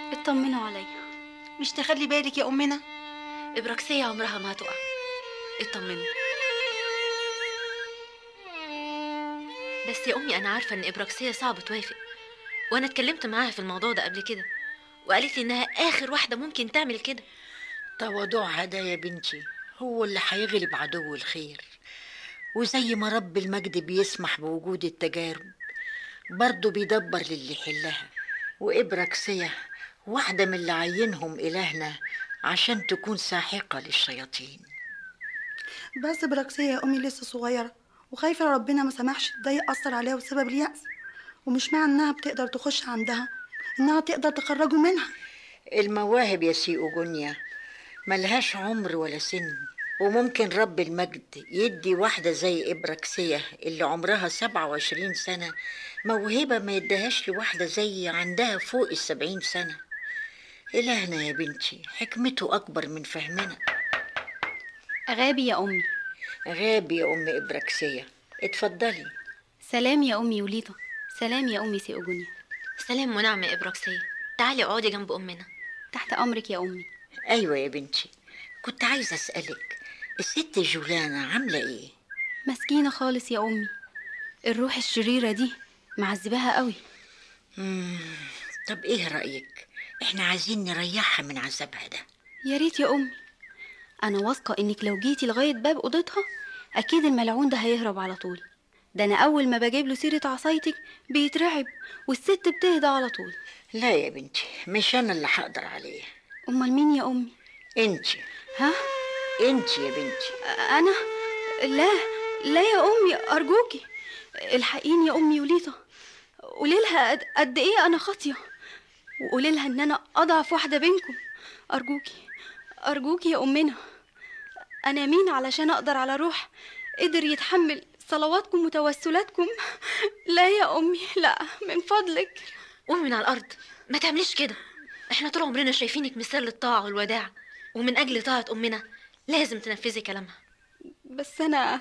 اطمنوا عليا مش تخلي بالك يا أمنا إبراكسية عمرها ما هتقع اطمنوا بس يا أمي أنا عارفة إن إبراكسية صعب توافق وأنا اتكلمت معاها في الموضوع ده قبل كده وقالت لي إنها آخر واحدة ممكن تعمل كده تواضعها ده يا بنتي هو اللي هيغلب عدو الخير وزي ما رب المجد بيسمح بوجود التجارب برضه بيدبر للي يحلها وإبراكسية واحدة من اللي عينهم إلهنا عشان تكون ساحقة للشياطين بس براكسية يا أمي لسه صغيرة وخايفة ربنا ما سمحش ده يأثر عليها بسبب اليأس ومش معنى إنها بتقدر تخش عندها إنها تقدر تخرجه منها المواهب يا سي أوجونيا ملهاش عمر ولا سن وممكن رب المجد يدي واحدة زي إبراكسية اللي عمرها سبعة وعشرين سنة موهبة ما يديهاش لواحدة زي عندها فوق السبعين سنة إلهنا يا بنتي حكمته أكبر من فهمنا غابي يا أمي غابي يا أم إبراكسية اتفضلي سلام يا أمي وليطة سلام يا أمي سيؤجونيا سلام ونعم يا إبراكسية تعالي اقعدي جنب أمنا تحت أمرك يا أمي أيوة يا بنتي كنت عايزة أسألك الست جولانا عاملة إيه؟ مسكينة خالص يا أمي الروح الشريرة دي معذباها قوي مم. طب إيه رأيك؟ إحنا عايزين نريحها من عذابها ده يا ريت يا أمي أنا واثقة إنك لو جيتي لغاية باب أوضتها أكيد الملعون ده هيهرب على طول ده أنا أول ما بجيب له سيرة عصايتك بيترعب والست بتهدى على طول لا يا بنتي مش أنا اللي هقدر عليه أمال مين يا أمي؟ انتي ها؟ انتي يا بنتي أنا؟ لا لا يا أمي أرجوكي الحقيني يا أمي وليطة قولي لها قد, قد إيه أنا خاطية وقولي لها إن أنا أضعف واحدة بينكم أرجوكي أرجوكي يا أمنا أنا مين علشان أقدر على روح قدر يتحمل صلواتكم وتوسلاتكم لا يا أمي لا من فضلك قومي من على الأرض ما تعمليش كده احنا طول عمرنا شايفينك مثال للطاعة والوداع ومن أجل طاعة أمنا لازم تنفذي كلامها بس أنا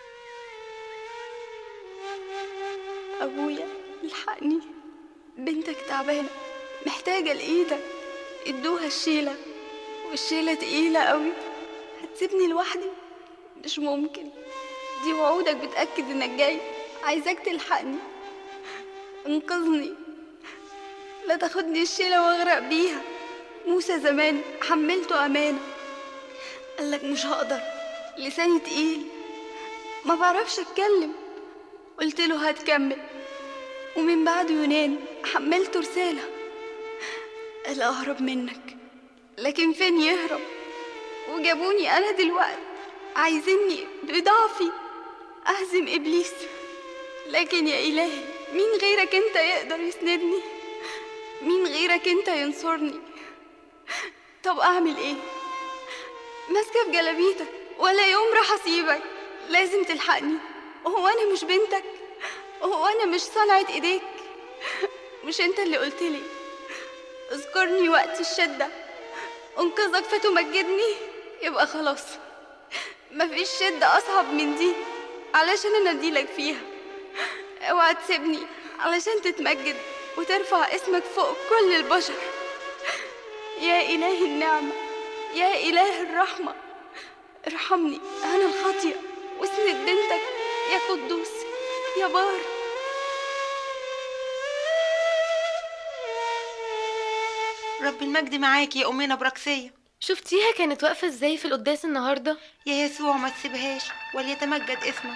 أبويا الحقني بنتك تعبانة محتاجة لإيدك ادوها الشيلة والشيلة تقيلة قوي هتسيبني لوحدي مش ممكن دي وعودك بتأكد إنك جاي عايزاك تلحقني انقذني لا تاخدني الشيلة واغرق بيها موسى زمان حملته أمانة قالك مش هقدر لساني تقيل ما بعرفش اتكلم قلت له هتكمل ومن بعد يونان حملته رسالة قال أهرب منك لكن فين يهرب وجابوني أنا دلوقتي عايزيني بضعفي أهزم إبليس لكن يا إلهي مين غيرك أنت يقدر يسندني مين غيرك أنت ينصرني طب أعمل إيه ماسكة في جلابيتك ولا يوم راح أسيبك لازم تلحقني هو أنا مش بنتك هو أنا مش صنعة إيديك مش أنت اللي قلتلي اذكرني وقت الشدة انقذك فتمجدني يبقى خلاص مفيش شدة أصعب من دي علشان أناديلك فيها اوعى تسيبني علشان تتمجد وترفع اسمك فوق كل البشر يا إله النعمة يا إله الرحمة ارحمني أنا الخاطية واسند بنتك يا قدوس يا بار رب المجد معاكي يا أمنا براكسية شفتيها كانت واقفة ازاي في القداس النهاردة؟ يا يسوع ما تسيبهاش وليتمجد اسمك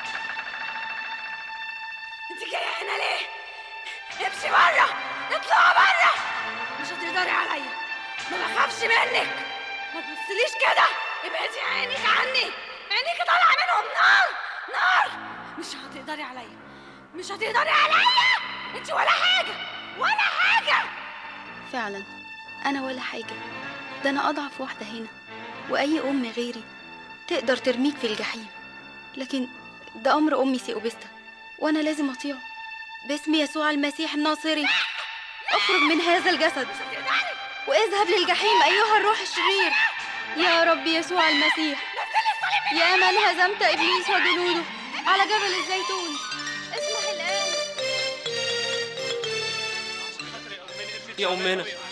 انت جايه هنا ليه؟ امشي بره اطلعي بره مش هتقدري عليا ما بخافش منك ما تبصليش كده ابعدي عينك عني عينيك طالعه منهم نار نار مش هتقدري عليا مش هتقدري عليا انت ولا حاجه ولا حاجه فعلا أنا ولا حاجة ده أنا أضعف واحدة هنا وأي أم غيري تقدر ترميك في الجحيم لكن ده أمر أمي سيوبستا وأنا لازم أطيعه باسم يسوع المسيح الناصري اخرج من هذا الجسد واذهب للجحيم أيها الروح الشرير يا رب يسوع المسيح يا من هزمت إبليس وجنوده على جبل الزيتون اسمح الآن يا أمنا